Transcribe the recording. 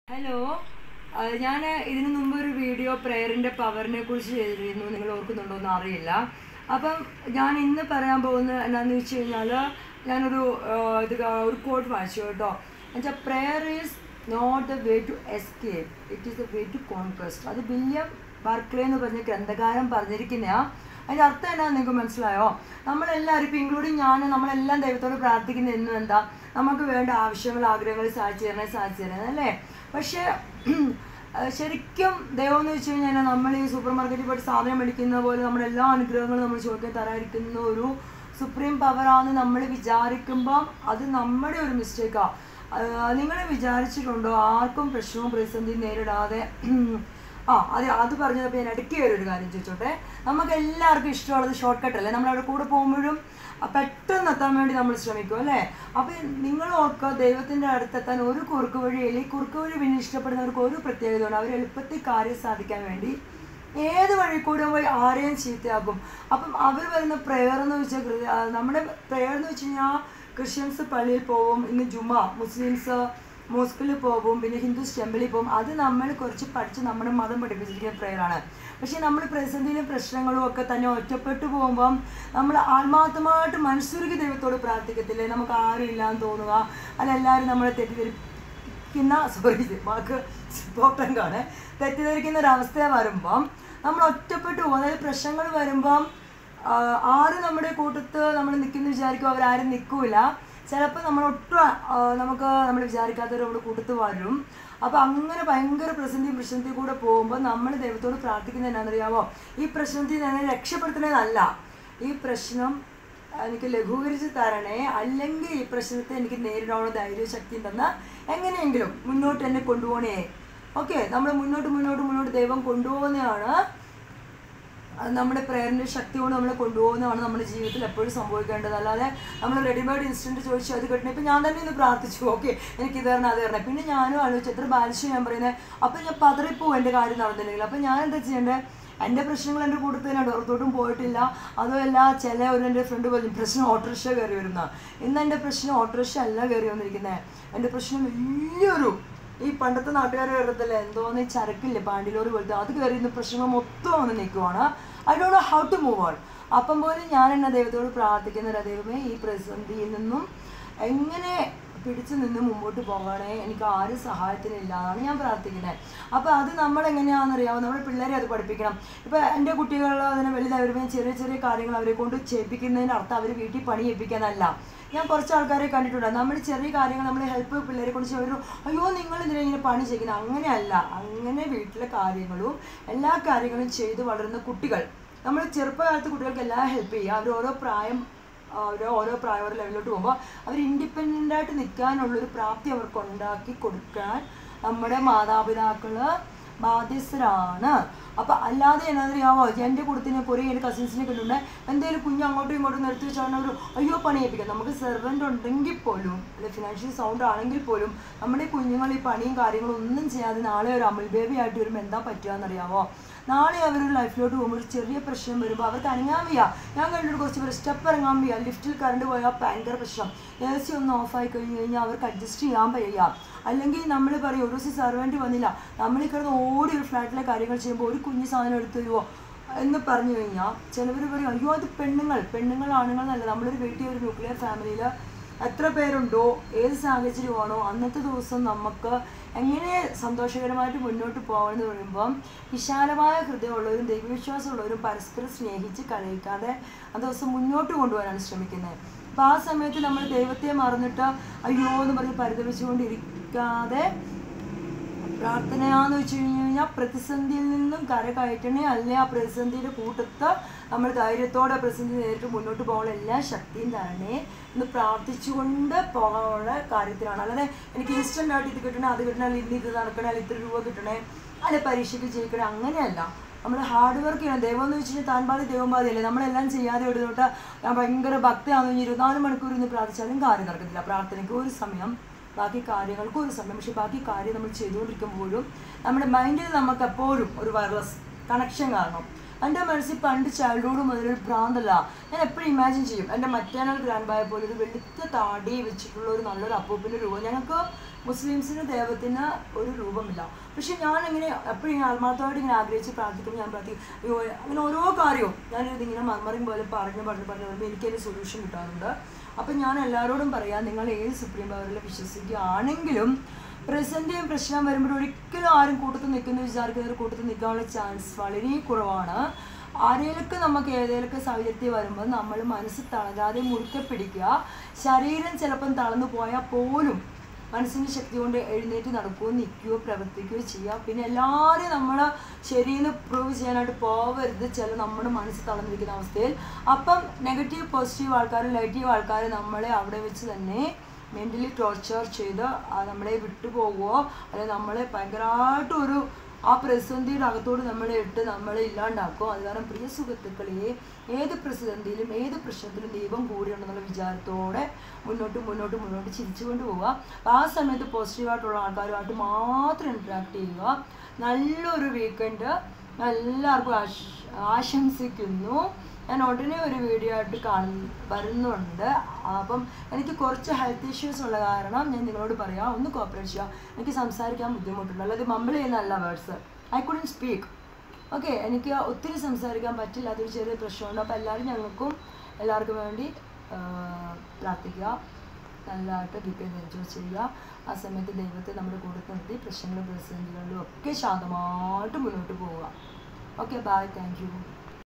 hello ഞാൻ ഇതിനു മുമ്പ് ഒരു വീഡിയോ പ്രേയറിൻ്റെ പവറിനെ കുറിച്ച് ചെയ്തിരുന്നു നിങ്ങൾ ഓർക്കുന്നുണ്ടോ എന്ന് അറിയില്ല അപ്പം ഞാൻ ഇന്ന് പറയാൻ പോകുന്നത് എന്താണെന്ന് വെച്ച് കഴിഞ്ഞാൽ ഞാനൊരു ആ, ഇത് കാ- ഒരു കോഡ് വായിച്ചു കേട്ടോ എന്നുവെച്ചാൽ prayer is not the way to escape it is the way to conquest അത് വില്യം ബാർക്ലേ എന്ന് പറഞ്ഞ ഗ്രന്ഥകാരൻ പറഞ്ഞിരിക്കുന്നതാണ് അതിൻ്റെ അർത്ഥം എന്നാന്ന് നിങ്ങൾക്ക് മനസ്സിലായോ നമ്മളെല്ലാവരും ഇപ്പം ഇൻക്ലൂഡിങ് ഞാൻ നമ്മളെല്ലാം ദൈവത്തോട് പ്രാർത്ഥിക്കുന്ന എന്നും എന്താ നമുക്ക് വേണ്ട ആവശ്യങ്ങൾ ആഗ്രഹങ്ങൾ സാധിച്ചു തരണേ സാധിച്ചു തരണേ അല്ലേ പക്ഷേ അഹ് ശരിക്കും ദൈവം എന്ന് വെച്ച് കഴിഞ്ഞാൽ നമ്മൾ ഈ സൂപ്പർ മാർക്കറ്റിൽ പോയിട്ട് സാധനം മേടിക്കുന്ന പോലെ നമ്മുടെ എല്ലാ അനുഗ്രഹങ്ങളും നമ്മൾ ചോദിക്കാൻ തരാതിരിക്കുന്ന ഒരു സുപ്രീം പവറാന്ന് നമ്മൾ വിചാരിക്കുമ്പം അത് നമ്മുടെ ഒരു മിസ്റ്റേക്കാണ് നിങ്ങൾ വിചാരിച്ചിട്ടുണ്ടോ ആർക്കും പ്രശ്നവും പ്രതിസന്ധിയും നേരിടാതെ ആ അത് അത് പറഞ്ഞപ്പോൾ ഞാൻ ഇടയ്ക്ക് കയറി ഒരു കാര്യം ചോദിച്ചോട്ടെ നമുക്ക് എല്ലാവർക്കും ഇഷ്ടമുള്ളത് ഷോർട്ട് കട്ട് അല്ലേ നമ്മൾ അവിടെ കൂടെ പോകുമ്പോഴും ആ, പെട്ടെന്ന് എത്താൻ വേണ്ടി നമ്മൾ ശ്രമിക്കും അല്ലേ അപ്പം നിങ്ങൾ ഓർക്കുക ദൈവത്തിൻ്റെ അടുത്തെത്താൻ ഒരു കുറുക്ക് വഴിയില്ല ഈ കുറുക്ക് വഴി പിന്നെ ഇഷ്ടപ്പെടുന്നവർക്ക് ഒരു പ്രത്യേകതയുണ്ട് അവർ എളുപ്പത്തിൽ കാര്യം സാധിക്കാൻ വേണ്ടി ഏത് വഴി കൂടെ പോയി ആരെയും ചീത്തയാക്കും അപ്പം അവർ വരുന്ന പ്രെയർ എന്ന് വെച്ചാൽ കൃ- ആ, നമ്മുടെ പ്രെയർ എന്ന് വെച്ച് കഴിഞ്ഞാൽ ക്രിസ്ത്യൻസ് പള്ളിയിൽ പോവും ഇന്ന് ജുമ മുസ്ലിംസ് മോസ്കിൽ പോകും പിന്നെ ഹിന്ദുസ് ടെമ്പിളിൽ പോകും അത് നമ്മൾ കുറച്ച് പഠിച്ച് നമ്മുടെ മതം പഠിപ്പിച്ചിരിക്കുന്ന പ്രെയറാണ് പക്ഷേ നമ്മൾ പ്രതിസന്ധിയിലും പ്രശ്നങ്ങളും ഒക്കെ തന്നെ ഒറ്റപ്പെട്ടു പോകുമ്പം നമ്മൾ ആത്മാർത്ഥമായിട്ട് മനസ്സുരുക്കി ദൈവത്തോട് പ്രാർത്ഥിക്കത്തില്ലേ നമുക്ക് ആരും ഇല്ലാന്ന് തോന്നുക അല്ല എല്ലാവരും നമ്മളെ തെറ്റിദ്ധരിക്കുന്ന സോറി വാക്ക് ഇമ്പോർട്ടൻ്റ് ആണ് തെറ്റിദ്ധരിക്കുന്ന ഒരവസ്ഥ വരുമ്പം നമ്മൾ ഒറ്റപ്പെട്ടു പോകും അതായത് പ്രശ്നങ്ങൾ വരുമ്പം ആ, ആരും നമ്മുടെ കൂട്ടത്ത് നമ്മൾ നിൽക്കുന്നു വിചാരിക്കും അവരാരും നിൽക്കൂല ചിലപ്പോൾ നമ്മൾ ഒട്ടും ആ, നമുക്ക് നമ്മൾ വിചാരിക്കാത്തവർ നമ്മുടെ കൂട്ടത്ത് വരും അപ്പോൾ അങ്ങനെ ഭയങ്കര പ്രതിസന്ധിയും പ്രശ്നത്തിൽ കൂടെ പോകുമ്പോൾ നമ്മൾ ദൈവത്തോട് പ്രാർത്ഥിക്കുന്നത് എന്നാണെന്നറിയാമോ ഈ പ്രശ്നത്തിൽ നിന്ന് രക്ഷപ്പെടുത്തുന്നതല്ല ഈ പ്രശ്നം എനിക്ക് ലഘൂകരിച്ച് തരണേ അല്ലെങ്കിൽ ഈ പ്രശ്നത്തെ എനിക്ക് നേരിടാനുള്ള ധൈര്യവും ശക്തിയും തന്ന എങ്ങനെയെങ്കിലും മുന്നോട്ട് എന്നെ കൊണ്ടുപോകണേ ഓക്കെ നമ്മൾ മുന്നോട്ട് മുന്നോട്ട് മുന്നോട്ട് ദൈവം കൊണ്ടുപോകുന്നതാണ് അത് നമ്മുടെ പ്രേയറിൻ്റെ ശക്തി കൊണ്ട് നമ്മളെ കൊണ്ടുപോകുന്നതാണ് നമ്മുടെ ജീവിതത്തിൽ എപ്പോഴും സംഭവിക്കേണ്ടത് അല്ലാതെ നമ്മൾ റെഡിമെയ്ഡ് ഇൻസ്റ്റൻറ്റ് ചോദിച്ചു അത് കിട്ടണം ഇപ്പം ഞാൻ തന്നെ ഇന്ന് പ്രാർത്ഥിച്ചു ഓക്കെ എനിക്ക് ഇത് തരണം അത് തരണം പിന്നെ ഞാനും ആലോചിച്ചു എത്ര ബാലിച്ചു ഞാൻ പറയുന്നത് അപ്പം ഞാൻ പതറിപ്പോവും എൻ്റെ കാര്യം നടന്നില്ലെങ്കിൽ അപ്പം ഞാൻ എന്താ ചെയ്യേണ്ടത് എൻ്റെ പ്രശ്നങ്ങൾ എൻ്റെ കൂട്ടത്തിൽ തന്നെ പുറത്തോട്ടും പോയിട്ടില്ല അതുമല്ല ചില ഒരു എൻ്റെ ഫ്രണ്ട് പറഞ്ഞു പ്രശ്നം ഓട്ടോറിക്ഷ കയറി വരുന്ന ഇന്ന് എൻ്റെ പ്രശ്നം ഓട്ടോറിക്ഷ അല്ല കയറി വന്നിരിക്കുന്നത് എൻ്റെ പ്രശ്നം വലിയൊരു ഈ പണ്ടത്തെ നാട്ടുകാർ കയറത്തില്ലേ എന്തോന്ന് ഈ ചരക്കില്ലേ പാണ്ടിലോറി പോലത്തെ അത് കയറി ഇന്ന് പ്രശ്നങ്ങൾ മൊത്തം വന്ന് നിൽക്കുവാണ് I don't know how to move on അപ്പം പോലും ഞാൻ എന്നെ ദൈവത്തോട് പ്രാർത്ഥിക്കുന്ന ദൈവമേ ഈ പ്രതിസന്ധിയിൽ നിന്നും എങ്ങനെ പിടിച്ചു നിന്ന് മുമ്പോട്ട് പോകണേ എനിക്ക് ആരും സഹായത്തിനില്ലാതാണ് ഞാൻ പ്രാർത്ഥിക്കുന്നത് അപ്പോൾ അത് നമ്മൾ എങ്ങനെയാണെന്നറിയാമോ നമ്മുടെ പിള്ളേരെ അത് പഠിപ്പിക്കണം ഇപ്പോൾ എൻ്റെ കുട്ടികൾ അതിനെ വലുതായി വരുമ്പോൾ ചെറിയ ചെറിയ കാര്യങ്ങൾ അവരെ കൊണ്ട് ചെയ്യിപ്പിക്കുന്നതിൻ്റെ അർത്ഥം അവർ വീട്ടിൽ പണി ചെയ്യിപ്പിക്കാനല്ല ഞാൻ കുറച്ച് ആൾക്കാരെ കണ്ടിട്ടുണ്ട് നമ്മൾ ചെറിയ കാര്യങ്ങൾ നമ്മൾ ഹെൽപ്പ് പിള്ളേരെ കൊണ്ട് ചെയ്യും അയ്യോ നിങ്ങൾ ഇതിനെ ഇങ്ങനെ പണി ചെയ്യുന്നത് അങ്ങനെയല്ല അങ്ങനെ വീട്ടിലെ കാര്യങ്ങളും എല്ലാ കാര്യങ്ങളും ചെയ്ത് വളരുന്ന കുട്ടികൾ നമ്മൾ ചെറുപ്പകാലത്ത് കുട്ടികൾക്ക് എല്ലാം ഹെൽപ്പ് ചെയ്യുക അവർ ഓരോ പ്രായം അവർ ഓരോ പ്രായം ഓരോ ലെവലിലോട്ട് പോകുമ്പോൾ അവർ ഇൻഡിപെൻഡൻ്റ് ആയിട്ട് നിൽക്കാനുള്ളൊരു പ്രാപ്തി അവർക്ക് ഉണ്ടാക്കി കൊടുക്കാൻ നമ്മുടെ മാതാപിതാക്കൾ ബാധ്യസ്ഥരാണ് അപ്പം അല്ലാതെ എന്നറിയാമോ എൻ്റെ കൂട്ടത്തിന് കുറേ എൻ്റെ കസിൻസിനെ കിട്ടുന്നുണ്ട് എന്തെങ്കിലും കുഞ്ഞ് അങ്ങോട്ടും ഇങ്ങോട്ടും നിർത്തി വെച്ചാൽ ഒരു അയ്യോ പണിയേപ്പിക്കാം നമുക്ക് സെർവൻ്റ് ഉണ്ടെങ്കിൽ പോലും അല്ലെ ഫിനാൻഷ്യൽ സൗണ്ട് ആണെങ്കിൽ പോലും നമ്മുടെ കുഞ്ഞുങ്ങൾ ഈ പണിയും കാര്യങ്ങളും ഒന്നും ചെയ്യാതെ നാളെ ഒരു അമൽ ബേബി ആയിട്ട് വരുമ്പോൾ എന്താ പറ്റുക എന്നറിയാമോ നാളെ അവരൊരു ലൈഫിലോട്ട് പോകുമ്പോൾ ഒരു ചെറിയ പ്രശ്നം വരുമ്പോൾ അവർക്ക് അനങ്ങാൻ വയ്യ ഞാൻ കണ്ടിട്ട് കുറച്ച് പേര് സ്റ്റെപ്പ് ഇറങ്ങാൻ വയ്യ ലിഫ്റ്റിൽ കറണ്ട് പോയാൽ ഭയങ്കര പ്രശ്നം എ സി ഒന്ന് ഓഫായി കഴിഞ്ഞ് കഴിഞ്ഞാൽ അവർക്ക് അഡ്ജസ്റ്റ് ചെയ്യാൻ വയ്യ അല്ലെങ്കിൽ നമ്മൾ പറയും ഒരു ദിവസം സെർവൻറ്റ് വന്നില്ല നമ്മൾ ഈ കിടന്ന് ഓടി ഒരു ഫ്ലാറ്റിലെ കാര്യങ്ങൾ ചെയ്യുമ്പോൾ ഒരു കുഞ്ഞു സാധനം എടുത്തു തരുമോ എന്ന് പറഞ്ഞു കഴിഞ്ഞാൽ ചിലവർ പറയും അയ്യോ അത് പെണ്ണുങ്ങൾ പെണ്ണുങ്ങൾ ആണുങ്ങൾ എന്നല്ല നമ്മളൊരു വീട്ടിൽ ഒരു ന്യൂക്ലിയർ ഫാമിലിയിൽ എത്ര പേരുണ്ടോ ഏത് സാഹചര്യമാണോ അന്നത്തെ ദിവസം നമുക്ക് എങ്ങനെ സന്തോഷകരമായിട്ട് മുന്നോട്ട് പോകണമെന്ന് പറയുമ്പം വിശാലമായ ഹൃദയമുള്ളവരും ദൈവവിശ്വാസമുള്ളവരും പരസ്പരം സ്നേഹിച്ച് കഴിയിക്കാതെ ആ ദിവസം മുന്നോട്ട് കൊണ്ടുപോകാനാണ് ശ്രമിക്കുന്നത് അപ്പോൾ ആ സമയത്ത് നമ്മൾ ദൈവത്തെ മറന്നിട്ട് അയ്യോ എന്ന് പറഞ്ഞ് പരിതപിച്ചുകൊണ്ടിരിക്കാതെ പ്രാർത്ഥനയാന്ന് വെച്ച് കഴിഞ്ഞ് കഴിഞ്ഞാൽ പ്രതിസന്ധിയിൽ നിന്നും കര കയറ്റണേ അല്ലെ ആ പ്രതിസന്ധിയുടെ കൂട്ടത്ത് നമ്മൾ ധൈര്യത്തോടെ പ്രതിസന്ധി നേരിട്ട് മുന്നോട്ട് പോകാനുള്ള എല്ലാ ശക്തിയും തരണേ എന്ന് പ്രാർത്ഥിച്ചുകൊണ്ട് പോകാനുള്ള കാര്യത്തിലാണ് അല്ലാതെ എനിക്ക് ഇൻസ്റ്റൻ്റ് ആയിട്ട് ഇത് കിട്ടണേ അത് കിട്ടണേ അല്ലെങ്കിൽ ഇന്ന് ഇത് നടക്കണേ അല്ലെങ്കിൽ ഇത്ര രൂപ കിട്ടണേ അല്ലെ പരീക്ഷയ്ക്ക് ജയിക്കണേ അങ്ങനെയല്ല നമ്മൾ ഹാർഡ് വർക്ക് ചെയ്യണം ദൈവം എന്ന് വെച്ച് കഴിഞ്ഞാൽ താൻ ബാധി ദൈവം ബാധിയല്ലേ നമ്മളെല്ലാം ചെയ്യാതെ ഇടുന്നോട്ട് ഞാൻ ഭയങ്കര ഭക്തിയാണെന്ന് കഴിഞ്ഞ് ഇരുപത്തിനാല് മണിക്കൂർ ഇന്ന് പ്രാർത്ഥിച്ചാലും കാര്യം നടക്കത്തില്ല പ്രാർത്ഥനയ്ക്ക് ഒരു സമയം ബാക്കി കാര്യങ്ങൾക്ക് ഒരു സമയം പക്ഷെ ബാക്കി കാര്യം നമ്മൾ ചെയ്തുകൊണ്ടിരിക്കുമ്പോഴും നമ്മുടെ മൈൻഡിൽ നമുക്ക് എപ്പോഴും ഒരു വൈറസ് കണക്ഷൻ കാരണം എൻ്റെ മനസ്സിൽ പണ്ട് ചൈൽഡ്ഹുഡ് മുതൽ ഒരു ഭ്രാന്തല്ല ഞാൻ എപ്പോഴും ഇമാജിൻ ചെയ്യും എൻ്റെ മറ്റേണൽ ഗ്രാൻഡ് ബായ പോലെ ഒരു വെളുത്ത താടി വെച്ചിട്ടുള്ള ഒരു നല്ലൊരു അപ്പൂപ്പിൻ്റെ രൂപം ഞങ്ങൾക്ക് മുസ്ലിംസിന് ദൈവത്തിന് ഒരു രൂപമില്ല പക്ഷെ ഞാൻ ഇങ്ങനെ എപ്പോഴും ഇങ്ങനെ ആത്മാർത്ഥമായിട്ട് ഇങ്ങനെ ആഗ്രഹിച്ച് പ്രാർത്ഥിക്കുമ്പോൾ ഞാൻ പ്രാർത്ഥിക്കും അയ്യോ അങ്ങനെ ഓരോ കാര്യവും ഞാനിത് ഇങ്ങനെ മർമറിയും പോലെ പറഞ്ഞ് പറഞ്ഞ് പറഞ്ഞ് വരുമ്പോൾ എനിക്കതിന് സൊല്യൂഷൻ കിട്ടാറുണ്ട് അപ്പം ഞാൻ എല്ലാവരോടും പറയാം നിങ്ങൾ ഏത് സുപ്രീം പവറിൽ വിശ്വസിക്കുകയാണെങ്കിലും പ്രസൻറ്റേയും പ്രശ്നം വരുമ്പോൾ ഒരിക്കലും ആരും കൂട്ടത്തിൽ നിൽക്കുന്ന വിചാരിക്കുന്നവർ കൂട്ടത്തിൽ നിൽക്കാനുള്ള ചാൻസ് വളരെ കുറവാണ് ആരെയൊക്കെ നമുക്ക് ഏതെങ്കിലുമൊക്കെ സാഹചര്യത്തിൽ വരുമ്പോൾ നമ്മൾ മനസ്സ് തളരാതെ മുറുക്കെ പിടിക്കുക ശരീരം ചിലപ്പം തളർന്നു പോയാൽ പോലും മനസ്സിൻ്റെ ശക്തി കൊണ്ട് എഴുന്നേറ്റ് നടക്കുകയോ നിൽക്കുകയോ പ്രവർത്തിക്കുകയോ ചെയ്യുക പിന്നെ എല്ലാവരെയും നമ്മൾ ശരിയെന്ന് പ്രൂവ് ചെയ്യാനായിട്ട് പോവരുത് ചില നമ്മുടെ മനസ്സ് തളർന്നിരിക്കുന്ന അവസ്ഥയിൽ അപ്പം നെഗറ്റീവ് പോസിറ്റീവ് ആൾക്കാരും നെഗറ്റീവ് ആൾക്കാർ നമ്മളെ അവിടെ വെച്ച് തന്നെ മെൻ്റലി ടോർച്ചർ ചെയ്ത് ആ നമ്മളെ വിട്ടുപോകുമോ അല്ലെങ്കിൽ നമ്മളെ ഭയങ്കരമായിട്ട് ഒരു ആ പ്രതിസന്ധിയുടെ അകത്തോട് നമ്മളെ ഇട്ട് നമ്മളെ ഇല്ലാണ്ടാക്കും അത് കാരണം പ്രിയ സുഹൃത്തുക്കളെ ഏത് പ്രതിസന്ധിയിലും ഏത് പ്രശ്നത്തിലും ദൈവം കൂടിയുണ്ടെന്നുള്ള വിചാരത്തോടെ മുന്നോട്ട് മുന്നോട്ട് മുന്നോട്ട് ചിരിച്ചുകൊണ്ട് പോവുക അപ്പോൾ ആ സമയത്ത് പോസിറ്റീവായിട്ടുള്ള ആൾക്കാരുമായിട്ട് മാത്രം ഇൻട്രാക്ട് ചെയ്യുക നല്ലൊരു വീക്കെൻഡ് എല്ലാവർക്കും ആശ ആശംസിക്കുന്നു ഞാൻ ഉടനെ ഒരു വീഡിയോ ആയിട്ട് കാണുന്നു വരുന്നുണ്ട് അപ്പം എനിക്ക് കുറച്ച് ഹെൽത്ത് ഇഷ്യൂസ് ഉള്ള കാരണം ഞാൻ നിങ്ങളോട് പറയാം ഒന്ന് കോപ്പറേറ്റ് ചെയ്യുക എനിക്ക് സംസാരിക്കാൻ ബുദ്ധിമുട്ടുണ്ട് അല്ലാതെ മമ്പിൾ ചെയ്യുന്നതല്ല words I couldn't speak okay എനിക്ക് ഒത്തിരി സംസാരിക്കാൻ പറ്റില്ല അതൊരു ചെറിയ പ്രശ്നമുണ്ട് അപ്പോൾ എല്ലാവരും ഞങ്ങൾക്കും എല്ലാവർക്കും വേണ്ടി ആ, പ്രാർത്ഥിക്കുക നല്ലതായിട്ട് വീക്കെൻഡ് എൻജോയ് ചെയ്യുക ആ സമയത്ത് ദൈവത്തെ നമ്മുടെ കൂടെ നിർത്തി പ്രശ്നങ്ങളും പ്രതിസന്ധികളിലും ഒക്കെ ശാന്തമായിട്ട് മുന്നോട്ട് പോവുക ഓക്കെ ബൈ താങ്ക് യു